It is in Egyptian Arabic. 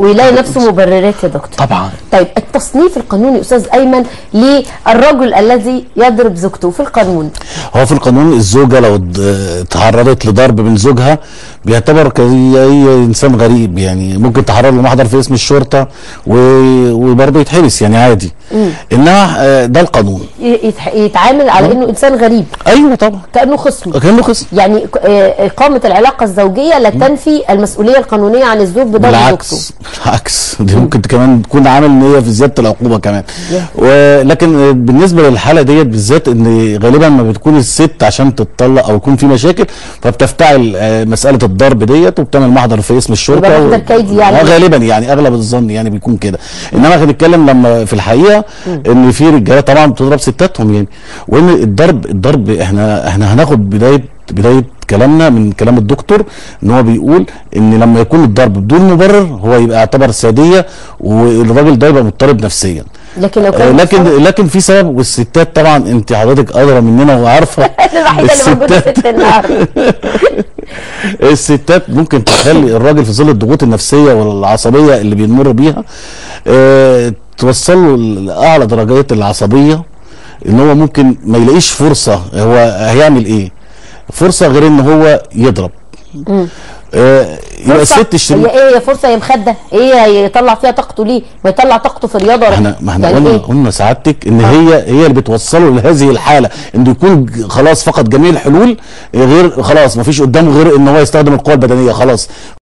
ويلاقي نفسه مبررات يا دكتور طبعا طيب التصنيف القانوني استاذ ايمن للرجل الذي يضرب زوجته في القانون هو في القانون الزوجه لو اد- تعرضت لضرب من زوجها بيعتبر كأي اي انسان غريب يعني ممكن تحرر له محضر في اسم الشرطه و- وبرضه يتحبس يعني عادي انما آه، ده القانون ي- يتح- يتعامل على انه انسان غريب ايوه طبعا كانه خصم كانه خصم يعني ك- آه، إقامة العلاقة الزوجية لا تنفي المسؤولية القانونية عن الزوج بضرب زوجته بالعكس بالعكس دي ممكن كمان تكون عامل ان هي في زياده العقوبه كمان ولكن بالنسبه للحاله ديت بالذات ان غالبا ما بتكون الست عشان تتطلق او يكون في مشاكل فبتفتعل آه، مساله الضرب ديت وبتعمل محضر في اسم الشرطه يبقى محضر كيدي يعني. آه، غالبا يعني اغلب الظن يعني بيكون كده انما احنا بنتكلم لما في الحقيقه ان في رجاله طبعا بتضرب ستاتهم يعني وان الضرب الضرب احنا احنا هناخد بدايه بدايه كلامنا من كلام الدكتور ان هو بيقول ان لما يكون الضرب بدون مبرر هو يبقى يعتبر ساديه والراجل ده يبقى مضطرب نفسيا لكن لو آه، كان لكن لكن في سبب والستات طبعا انت حضرتك ادرى مننا وعارفه الوحيدة اللي موجودة الستات- ست النهارده الستات ممكن تخلي الراجل في ظل الضغوط النفسيه والعصبيه اللي بيمر بيها آه، توصل له لاعلى درجات العصبيه ان هو ممكن ما يلاقيش فرصه هو هيعمل ايه فرصه غير ان هو يضرب آه، يبقى فرصة الست الشريف هي ايه هي فرصة هي مخدة ايه يطلع فيها طاقته ليه ما يطلع طاقته في الرياضة ولا- احنا ما احنا يعني قلنا إيه؟ قلنا سعادتك ان هي هي اللي بتوصله لهذه الحاله انه يكون ج- خلاص فقد جميع الحلول غير خلاص ما فيش قدامه غير ان هو يستخدم القوه البدنيه خلاص